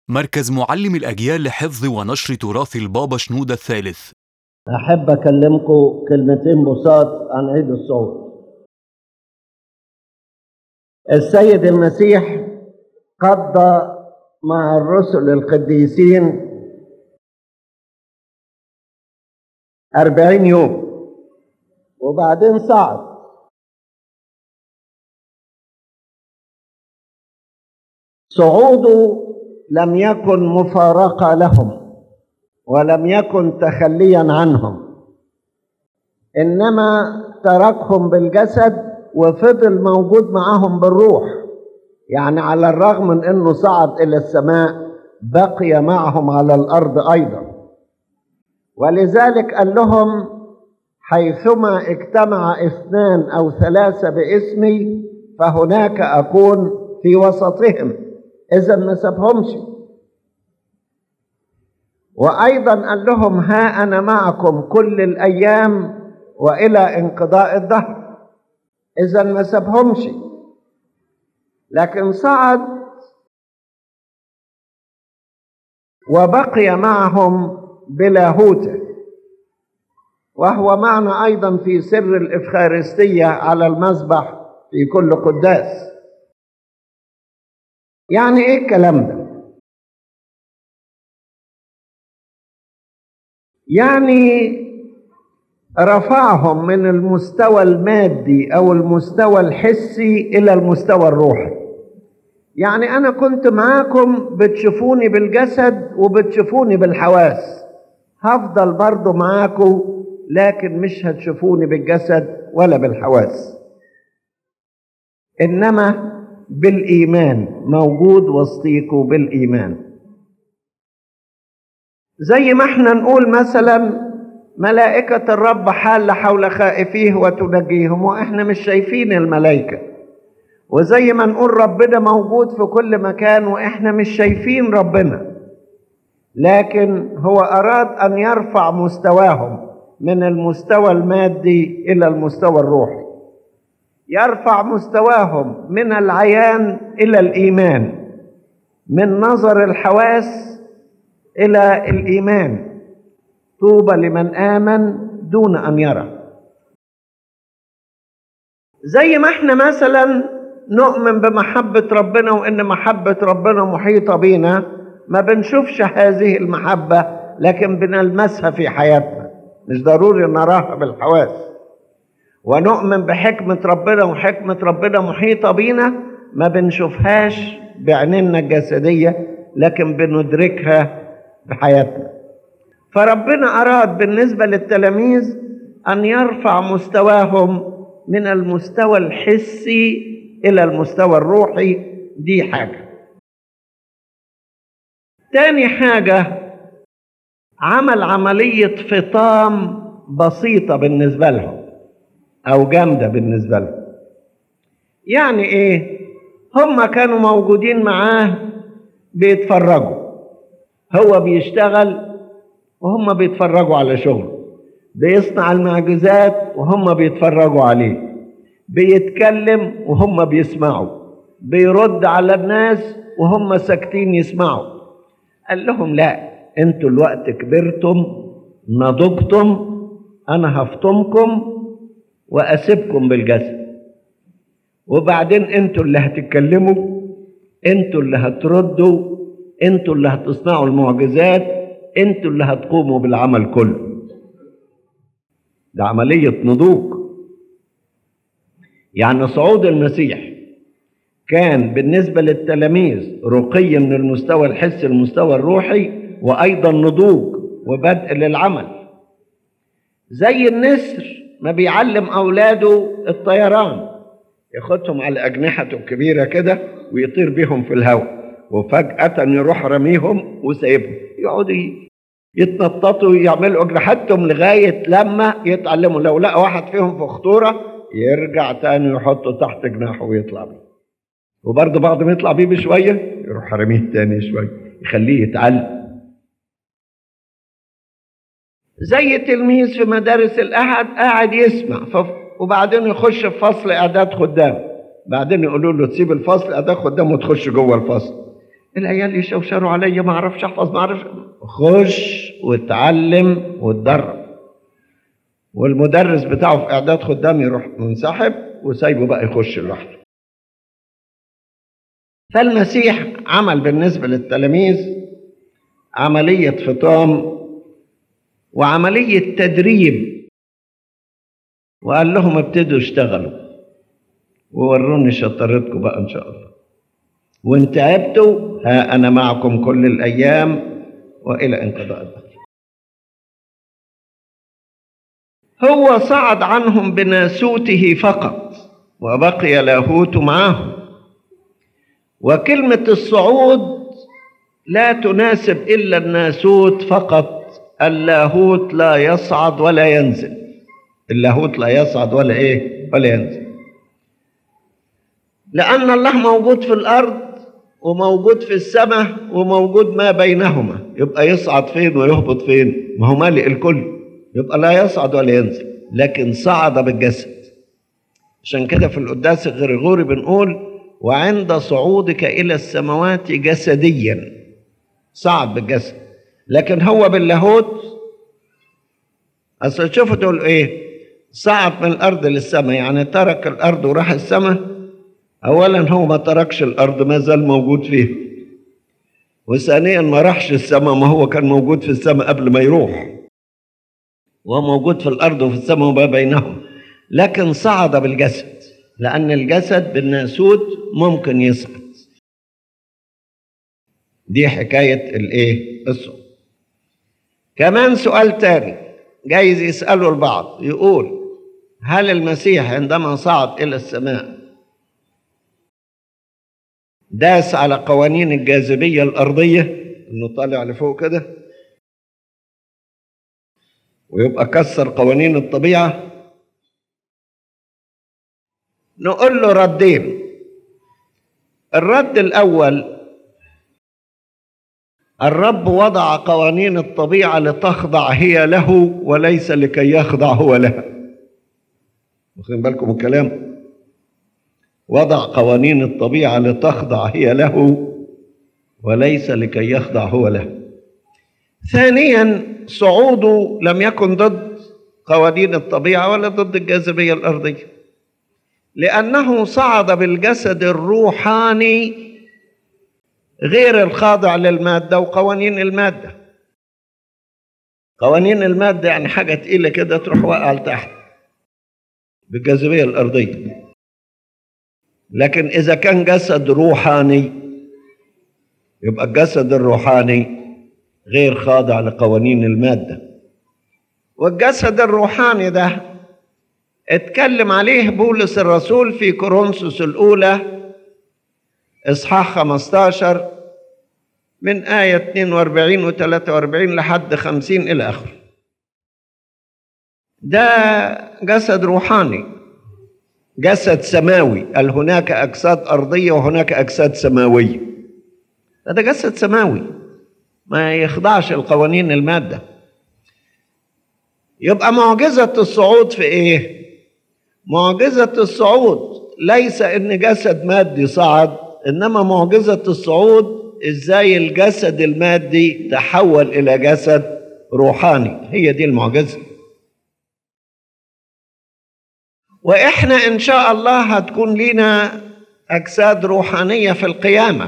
مركز معلم الأجيال لحفظ ونشر تراث البابا شنودة الثالث أحب أكلمكم كلمتين بساط عن عيد الصعود السيد المسيح قضى مع الرسل القديسين أربعين يوم وبعدين صعد صعوده لم يكن مفارقة لهم ولم يكن تخليا عنهم انما تركهم بالجسد وفضل موجود معهم بالروح يعني على الرغم من انه صعد الى السماء بقي معهم على الارض ايضا ولذلك قال لهم حيثما اجتمع اثنان او ثلاثه باسمي فهناك اكون في وسطهم اذا ما سابهمش وايضا قال لهم ها انا معكم كل الايام والى انقضاء الدهر اذا ما سابهمش لكن صعد وبقي معهم بلاهوته وهو معنا ايضا في سر الافخارستيه على المذبح في كل قداس يعني ايه الكلام ده يعني رفعهم من المستوى المادي او المستوى الحسي الى المستوى الروحي يعني انا كنت معاكم بتشوفوني بالجسد وبتشوفوني بالحواس هفضل برضو معاكم لكن مش هتشوفوني بالجسد ولا بالحواس انما بالايمان موجود وسطيكوا بالايمان زي ما احنا نقول مثلا ملائكة الرب حال حول خائفيه وتنجيهم واحنا مش شايفين الملائكة وزي ما نقول ربنا موجود في كل مكان واحنا مش شايفين ربنا لكن هو اراد ان يرفع مستواهم من المستوى المادي الى المستوى الروحي يرفع مستواهم من العيان الى الايمان من نظر الحواس الى الايمان طوبى لمن امن دون ان يرى زي ما احنا مثلا نؤمن بمحبه ربنا وان محبه ربنا محيطه بينا ما بنشوفش هذه المحبه لكن بنلمسها في حياتنا مش ضروري نراها بالحواس ونؤمن بحكمه ربنا وحكمه ربنا محيطه بينا ما بنشوفهاش بعيننا الجسديه لكن بندركها بحياتنا فربنا اراد بالنسبه للتلاميذ ان يرفع مستواهم من المستوى الحسي الى المستوى الروحي دي حاجه تاني حاجه عمل عمليه فطام بسيطه بالنسبه لهم او جامده بالنسبه لهم يعني ايه هم كانوا موجودين معاه بيتفرجوا هو بيشتغل وهم بيتفرجوا على شغله بيصنع المعجزات وهم بيتفرجوا عليه بيتكلم وهم بيسمعوا بيرد على الناس وهم ساكتين يسمعوا قال لهم لا انتوا الوقت كبرتم نضجتم انا هفطمكم واسيبكم بالجسد وبعدين انتوا اللي هتتكلموا انتوا اللي هتردوا انتوا اللي هتصنعوا المعجزات انتوا اللي هتقوموا بالعمل كله ده عملية نضوج يعني صعود المسيح كان بالنسبة للتلاميذ رقي من المستوى الحسي المستوى الروحي وأيضا نضوج وبدء للعمل زي النسر ما بيعلم أولاده الطيران ياخدهم على أجنحته الكبيرة كده ويطير بيهم في الهواء وفجأة يروح رميهم وسايبهم يقعدوا يتنططوا يعملوا أجنحتهم لغاية لما يتعلموا لو لقى واحد فيهم في خطورة يرجع تاني يحطه تحت جناحه ويطلع بيه وبرضه بعد ما يطلع بيه بشوية يروح رميه تاني شوية يخليه يتعلم زي تلميذ في مدارس الأحد قاعد يسمع ف- وبعدين يخش في فصل إعداد خدام بعدين يقولوا له تسيب الفصل إعداد خدام وتخش جوه الفصل العيال يشوشروا عليا ما اعرفش احفظ ما اعرفش خش واتعلم واتدرب والمدرس بتاعه في اعداد خدام يروح منسحب وسايبه بقى يخش لوحده فالمسيح عمل بالنسبه للتلاميذ عمليه فطام وعمليه تدريب وقال لهم ابتدوا اشتغلوا ووروني شطارتكم بقى ان شاء الله وان تعبتوا ها انا معكم كل الايام والى انقضاء الدهر هو صعد عنهم بناسوته فقط وبقي لاهوت معه وكلمه الصعود لا تناسب الا الناسوت فقط اللاهوت لا يصعد ولا ينزل اللاهوت لا يصعد ولا ايه ولا ينزل لأن الله موجود في الأرض وموجود في السماء وموجود ما بينهما يبقى يصعد فين ويهبط فين ما هو مالئ الكل يبقى لا يصعد ولا ينزل لكن صعد بالجسد عشان كده في القداس الغريغوري بنقول وعند صعودك إلى السماوات جسديا صعد بالجسد لكن هو باللاهوت أصل شوفوا تقول إيه صعد من الأرض للسماء يعني ترك الأرض وراح السماء اولا هو ما تركش الارض ما زال موجود فيها وثانيا ما راحش السماء ما هو كان موجود في السماء قبل ما يروح وهو موجود في الارض وفي السماء وما بينهم لكن صعد بالجسد لان الجسد بالناسوت ممكن يصعد دي حكايه الايه الصعود كمان سؤال تاني جايز يساله البعض يقول هل المسيح عندما صعد الى السماء داس على قوانين الجاذبية الأرضية إنه طالع لفوق كده ويبقى كسر قوانين الطبيعة نقول له ردين الرد الأول الرب وضع قوانين الطبيعة لتخضع هي له وليس لكي يخضع هو لها واخدين بالكم من الكلام؟ وضع قوانين الطبيعة لتخضع هي له وليس لكي يخضع هو له ثانيا صعوده لم يكن ضد قوانين الطبيعة ولا ضد الجاذبية الأرضية لأنه صعد بالجسد الروحاني غير الخاضع للمادة وقوانين المادة قوانين المادة يعني حاجة تقيلة كده تروح واقعة لتحت بالجاذبية الأرضية لكن إذا كان جسد روحاني يبقى الجسد الروحاني غير خاضع لقوانين المادة والجسد الروحاني ده اتكلم عليه بولس الرسول في كورنثوس الأولى إصحاح 15 من آية 42 و 43 لحد 50 إلى آخره ده جسد روحاني جسد سماوي قال هناك أجساد أرضية وهناك أجساد سماوية هذا جسد سماوي ما يخضعش القوانين المادة يبقى معجزة الصعود في إيه؟ معجزة الصعود ليس إن جسد مادي صعد إنما معجزة الصعود إزاي الجسد المادي تحول إلى جسد روحاني هي دي المعجزة واحنا ان شاء الله هتكون لنا اجساد روحانيه في القيامه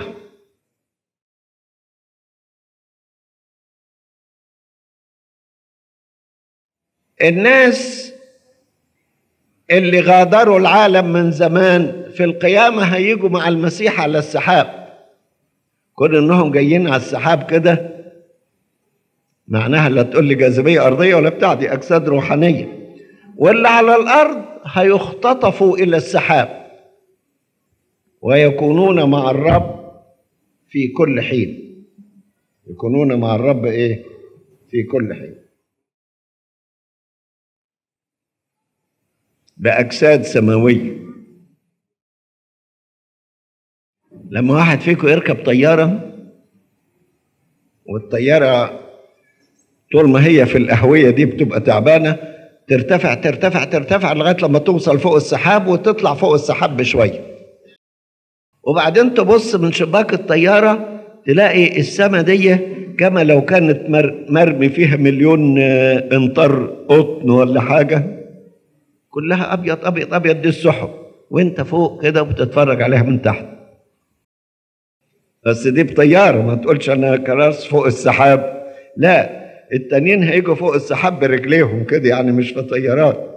الناس اللي غادروا العالم من زمان في القيامه هيجوا مع المسيح على السحاب كون انهم جايين على السحاب كده معناها لا تقول لي جاذبيه ارضيه ولا بتاع دي اجساد روحانيه واللي على الارض هيختطفوا الى السحاب ويكونون مع الرب في كل حين يكونون مع الرب ايه في كل حين باجساد سماويه لما واحد فيكم يركب طياره والطياره طول ما هي في القهويه دي بتبقى تعبانه ترتفع ترتفع ترتفع لغايه لما توصل فوق السحاب وتطلع فوق السحاب بشويه وبعدين تبص من شباك الطياره تلاقي السما دي كما لو كانت مر- مرمي فيها مليون آه، امطار قطن ولا حاجة كلها أبيض أبيض أبيض دي السحب وانت فوق كده وبتتفرج عليها من تحت بس دي بطيارة ما تقولش أنا كراس فوق السحاب لا التانيين هيجوا فوق السحاب برجليهم كده يعني مش في طيارات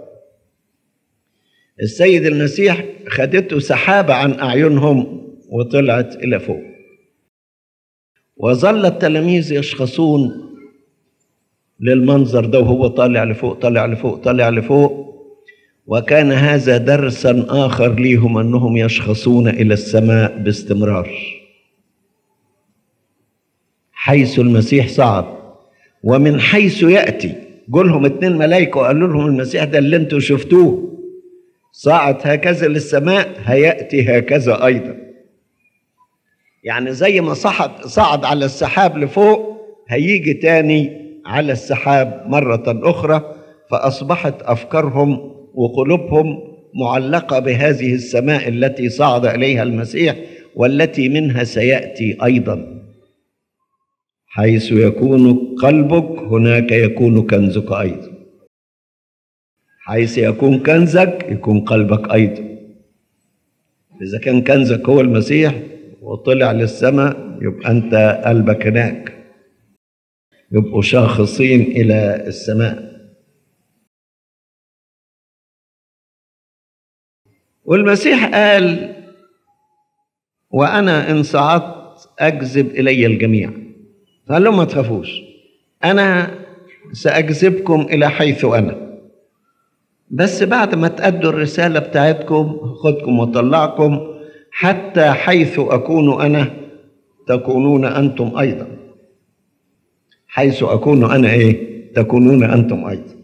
السيد المسيح خدته سحابة عن أعينهم وطلعت إلى فوق وظل التلاميذ يشخصون للمنظر ده وهو طالع لفوق طالع لفوق طالع لفوق وكان هذا درسا آخر ليهم أنهم يشخصون إلى السماء باستمرار حيث المسيح صعد ومن حيث يأتي جولهم اتنين ملائكة وقالوا لهم المسيح ده اللي انتوا شفتوه صعد هكذا للسماء هيأتي هكذا أيضا يعني زي ما صعد صعد على السحاب لفوق هيجي تاني على السحاب مرة أخرى فأصبحت أفكارهم وقلوبهم معلقة بهذه السماء التي صعد إليها المسيح والتي منها سيأتي أيضا حيث يكون قلبك هناك يكون كنزك أيضا حيث يكون كنزك يكون قلبك أيضا إذا كان كنزك هو المسيح وطلع للسماء يبقى أنت قلبك هناك يبقوا شاخصين إلى السماء والمسيح قال وأنا إن صعدت أجذب إلي الجميع فقال لهم ما تخافوش أنا سأجذبكم إلى حيث أنا بس بعد ما تأدوا الرسالة بتاعتكم خدكم وطلعكم حتى حيث أكون أنا تكونون أنتم أيضا حيث أكون أنا إيه تكونون أنتم أيضا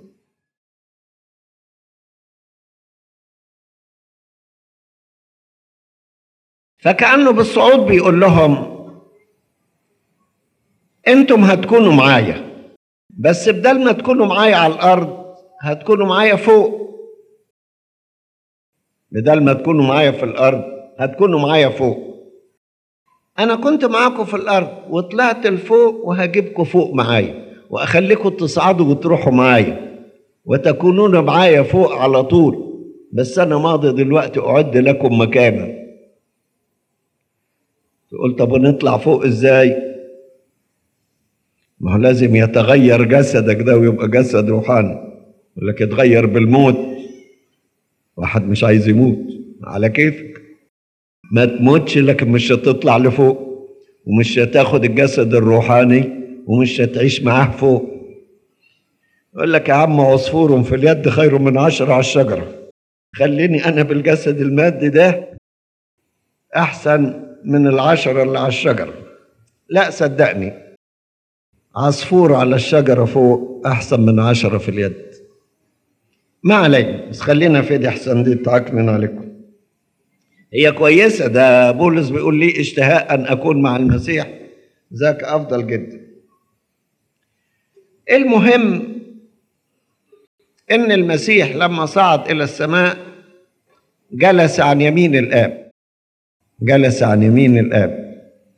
فكأنه بالصعود بيقول لهم انتم هتكونوا معايا بس بدل ما تكونوا معايا على الارض هتكونوا معايا فوق بدل ما تكونوا معايا في الارض هتكونوا معايا فوق انا كنت معاكم في الارض وطلعت لفوق وهجيبكم فوق معايا واخليكم تصعدوا وتروحوا معايا وتكونون معايا فوق على طول بس انا ماضي دلوقتي اعد لكم مكانا تقول طب ونطلع فوق ازاي ما هو لازم يتغير جسدك ده ويبقى جسد روحاني يقول لك يتغير بالموت واحد مش عايز يموت على كيفك ما تموتش لكن مش هتطلع لفوق ومش هتاخد الجسد الروحاني ومش هتعيش معاه فوق يقول لك يا عم عصفور في اليد خير من عشرة على الشجرة خليني أنا بالجسد المادي ده أحسن من العشرة اللي على الشجرة لا صدقني عصفور على الشجرة فوق أحسن من عشرة في اليد ما علينا بس خلينا في دي أحسن دي تعكنن عليكم هي كويسة ده بولس بيقول لي اشتهاء أن أكون مع المسيح ذاك أفضل جدا المهم إن المسيح لما صعد إلى السماء جلس عن يمين الآب جلس عن يمين الآب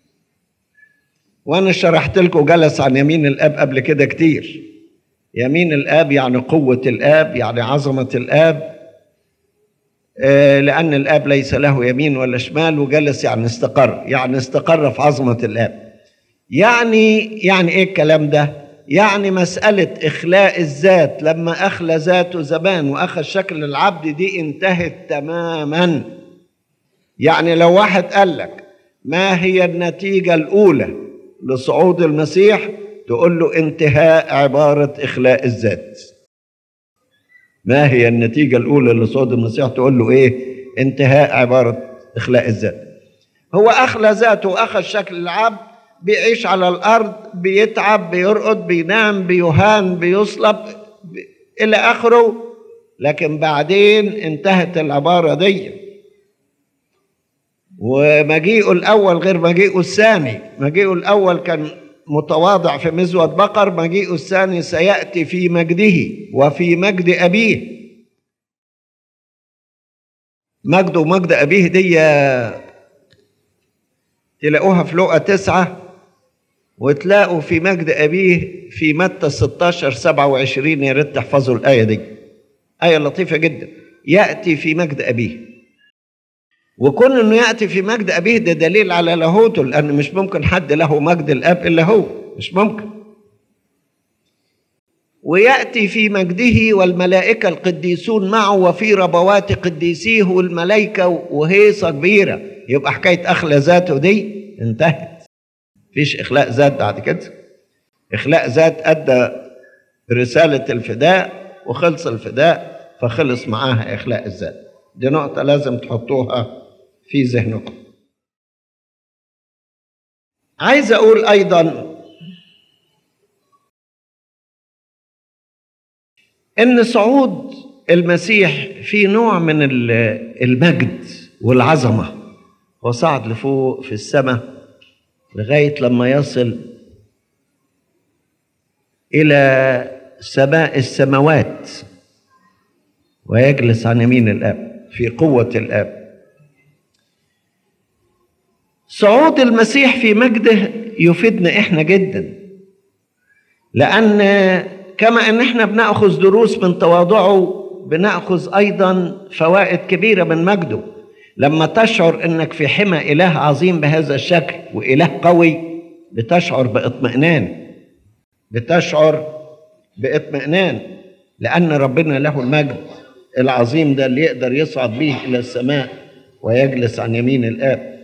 وانا شرحت لكم جلس عن يمين الاب قبل كده كتير يمين الاب يعني قوه الاب يعني عظمه الاب آه، لان الاب ليس له يمين ولا شمال وجلس يعني استقر يعني استقر في عظمه الاب يعني يعني ايه الكلام ده يعني مساله اخلاء الذات لما اخلى ذاته زمان واخذ شكل العبد دي انتهت تماما يعني لو واحد قال لك ما هي النتيجه الاولى لصعود المسيح تقول له انتهاء عبارة إخلاء الذات ما هي النتيجة الأولى لصعود المسيح تقول له إيه انتهاء عبارة إخلاء الذات هو أخلى ذاته وأخذ شكل العبد بيعيش على الأرض بيتعب بيرقد بينام بيهان بيصلب ب... إلى آخره لكن بعدين انتهت العبارة دي ومجيئه الأول غير مجيئه الثاني مجيئه الأول كان متواضع في مزود بقر مجيئه الثاني سيأتي في مجده وفي مجد أبيه مجد ومجد أبيه دي تلاقوها في لقى تسعة وتلاقوا في مجد أبيه في متى 16 27 يا ريت تحفظوا الآية دي آية لطيفة جدا يأتي في مجد أبيه وكون انه ياتي في مجد ابيه ده دليل على لاهوته لان مش ممكن حد له مجد الاب الا هو مش ممكن وياتي في مجده والملائكه القديسون معه وفي ربوات قديسيه والملائكه وهيصه كبيره يبقى حكايه اخلى ذاته دي انتهت مفيش اخلاء ذات بعد كده اخلاء ذات ادى رساله الفداء وخلص الفداء فخلص معاها اخلاء الذات دي نقطه لازم تحطوها في ذهنكم عايز اقول ايضا ان صعود المسيح في نوع من المجد والعظمه هو صعد لفوق في السماء لغايه لما يصل الى سماء السماوات ويجلس عن يمين الاب في قوه الاب صعود المسيح في مجده يفيدنا احنا جدا لان كما ان احنا بناخذ دروس من تواضعه بناخذ ايضا فوائد كبيره من مجده لما تشعر انك في حمى اله عظيم بهذا الشكل واله قوي بتشعر باطمئنان بتشعر باطمئنان لان ربنا له المجد العظيم ده اللي يقدر يصعد به الى السماء ويجلس عن يمين الاب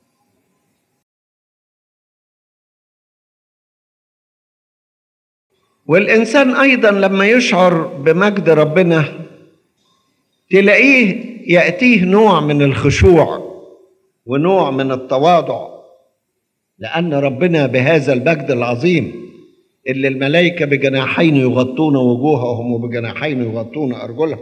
والإنسان أيضا لما يشعر بمجد ربنا تلاقيه يأتيه نوع من الخشوع ونوع من التواضع لأن ربنا بهذا المجد العظيم اللي الملائكة بجناحين يغطون وجوههم وبجناحين يغطون أرجلهم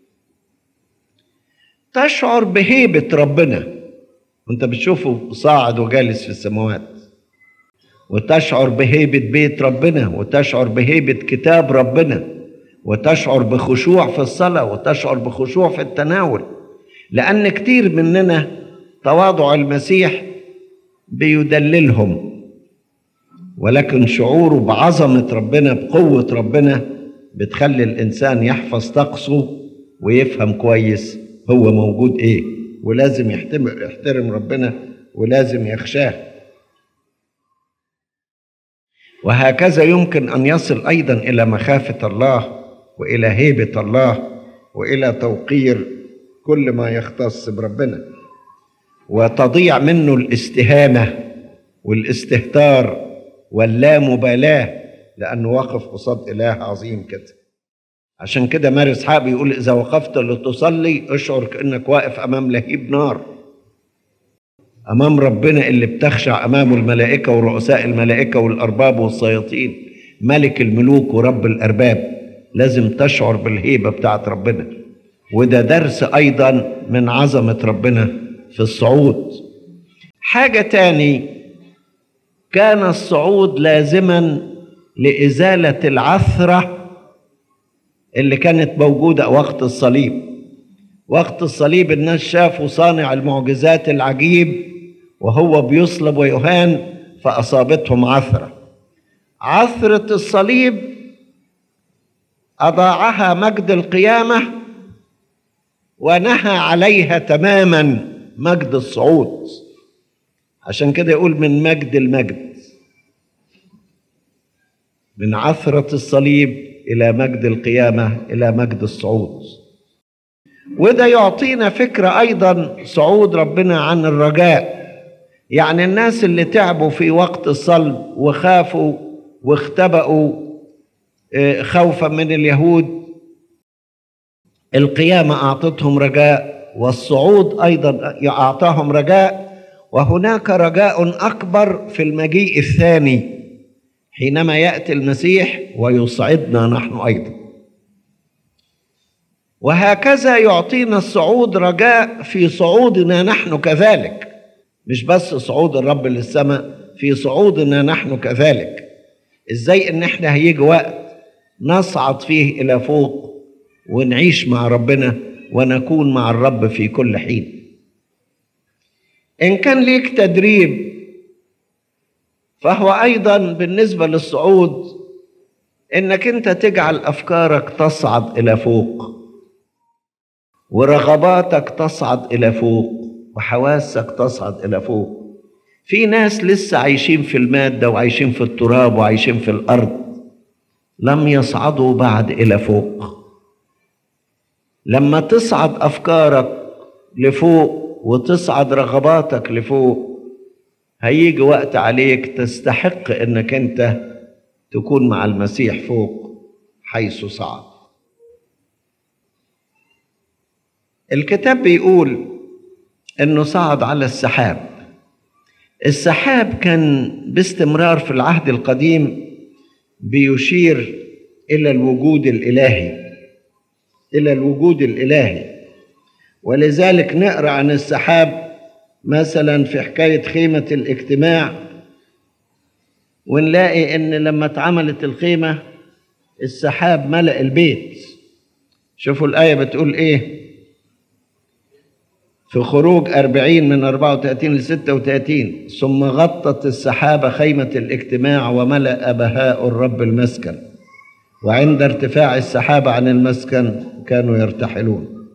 تشعر بهيبة ربنا وانت بتشوفه صاعد وجالس في السماوات وتشعر بهيبة بيت ربنا وتشعر بهيبة كتاب ربنا وتشعر بخشوع في الصلاة وتشعر بخشوع في التناول لأن كتير مننا تواضع المسيح بيدللهم ولكن شعوره بعظمة ربنا بقوة ربنا بتخلي الإنسان يحفظ طقسه ويفهم كويس هو موجود إيه ولازم يحترم, يحترم ربنا ولازم يخشاه وهكذا يمكن ان يصل ايضا الى مخافه الله والى هيبه الله والى توقير كل ما يختص بربنا وتضيع منه الاستهانه والاستهتار واللامبالاه لانه واقف قصاد اله عظيم كده عشان كده ماري اسحاق بيقول اذا وقفت لتصلي اشعر كانك واقف امام لهيب نار امام ربنا اللي بتخشع امامه الملائكه ورؤساء الملائكه والارباب والسياطين ملك الملوك ورب الارباب لازم تشعر بالهيبه بتاعت ربنا وده درس ايضا من عظمه ربنا في الصعود حاجه تاني كان الصعود لازما لازاله العثره اللي كانت موجوده وقت الصليب وقت الصليب الناس شافوا صانع المعجزات العجيب وهو بيصلب ويهان فأصابتهم عثرة عثرة الصليب أضاعها مجد القيامة ونهى عليها تماما مجد الصعود عشان كده يقول من مجد المجد من عثرة الصليب إلى مجد القيامة إلى مجد الصعود وده يعطينا فكرة أيضا صعود ربنا عن الرجاء يعني الناس اللي تعبوا في وقت الصلب وخافوا واختبأوا خوفا من اليهود القيامة أعطتهم رجاء والصعود أيضا أعطاهم رجاء وهناك رجاء أكبر في المجيء الثاني حينما يأتي المسيح ويصعدنا نحن أيضا وهكذا يعطينا الصعود رجاء في صعودنا نحن كذلك مش بس صعود الرب للسماء في صعودنا نحن كذلك ازاي ان احنا هيجي وقت نصعد فيه الى فوق ونعيش مع ربنا ونكون مع الرب في كل حين ان كان ليك تدريب فهو ايضا بالنسبه للصعود انك انت تجعل افكارك تصعد الى فوق ورغباتك تصعد الى فوق وحواسك تصعد الى فوق في ناس لسه عايشين في الماده وعايشين في التراب وعايشين في الارض لم يصعدوا بعد الى فوق لما تصعد افكارك لفوق وتصعد رغباتك لفوق هيجي وقت عليك تستحق انك انت تكون مع المسيح فوق حيث صعد الكتاب بيقول انه صعد على السحاب السحاب كان باستمرار في العهد القديم بيشير الى الوجود الالهي الى الوجود الالهي ولذلك نقرا عن السحاب مثلا في حكايه خيمه الاجتماع ونلاقي ان لما اتعملت الخيمه السحاب ملأ البيت شوفوا الايه بتقول ايه في خروج أربعين من أربعة وثلاثين لستة وثلاثين ثم غطت السحابة خيمة الاجتماع وملأ بهاء الرب المسكن وعند ارتفاع السحابة عن المسكن كانوا يرتحلون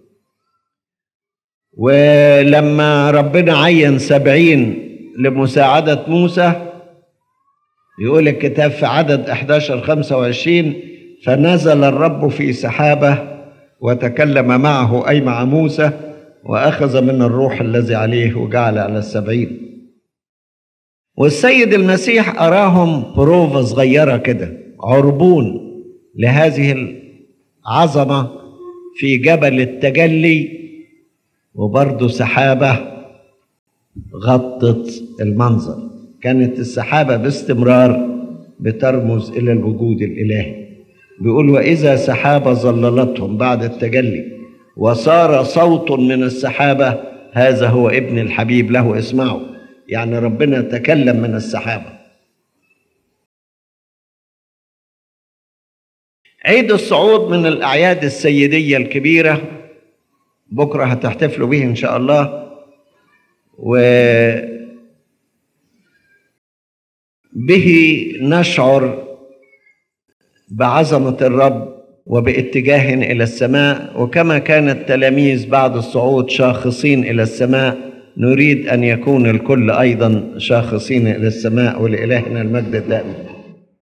ولما ربنا عين سبعين لمساعدة موسى يقول الكتاب في عدد 11 25 فنزل الرب في سحابة وتكلم معه أي مع موسى وأخذ من الروح الذي عليه وجعل على السبعين والسيد المسيح أراهم بروفة صغيرة كده عربون لهذه العظمة في جبل التجلي وبرضه سحابة غطت المنظر كانت السحابة باستمرار بترمز إلى الوجود الإلهي بيقول وإذا سحابة ظللتهم بعد التجلي وصار صوت من السحابة هذا هو ابن الحبيب له اسمعوا يعني ربنا تكلم من السحابة عيد الصعود من الأعياد السيدية الكبيرة بكرة هتحتفلوا به إن شاء الله و به نشعر بعظمة الرب وباتجاه إلى السماء وكما كان التلاميذ بعد الصعود شاخصين إلى السماء نريد أن يكون الكل أيضا شاخصين إلى السماء ولإلهنا المجد الدائم